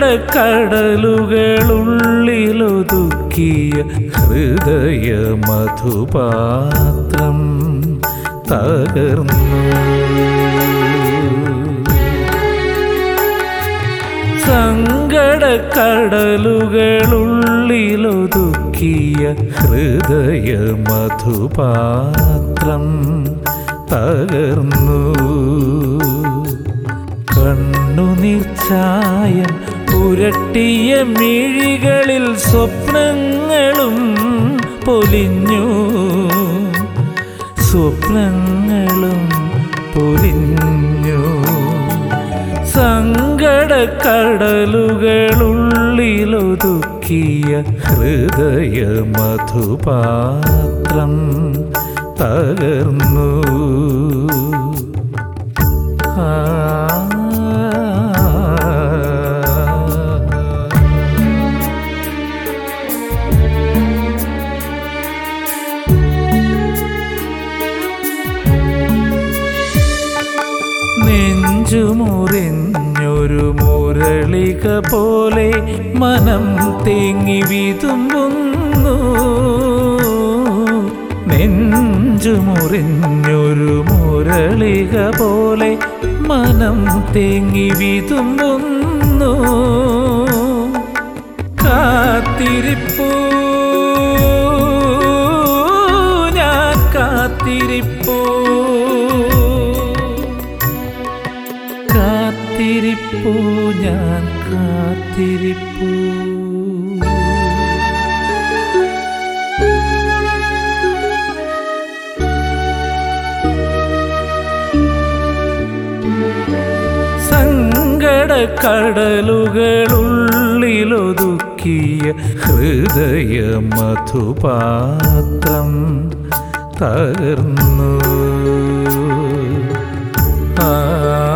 സങ്കടക്കടലുകളുള്ളിലൊതുക്കിയ ഹൃദയ മധുപാത്രം തകർന്നു സങ്കടക്കടലുകളുള്ളിലൊതുക്കിയ ഹൃദയ മധുപാത്രം തകർന്നു കണ്ണുനിർച്ചായം പുരട്ടിയ മിഴികളിൽ സ്വപ്നങ്ങളും പൊലിഞ്ഞു സ്വപ്നങ്ങളും പൊലിഞ്ഞു സങ്കടക്കടലുകളുള്ളിലൊതുക്കിയ ഹൃദയ മധുപാത്രം തകർന്നു ആ നെഞ്ചുമുറിഞ്ഞൊരു മുരളിക പോലെ മനം തേങ്ങി വിതുമ്പുന്നു നെഞ്ചുമുറിഞ്ഞൊരു മുരളിക പോലെ മനം തേങ്ങി വിതുമ്പുന്നു കാത്തിരിപ്പൂ ഞാൻ കാത്തിരിപ്പൂ കാത്തിരിപ്പൂ ഞാൻ കാത്തിരിപ്പൂ സങ്കടക്കടലുകളുള്ളിലൊതുക്കിയ ഹൃദയ മധുപാത്രം തകർന്നു ആ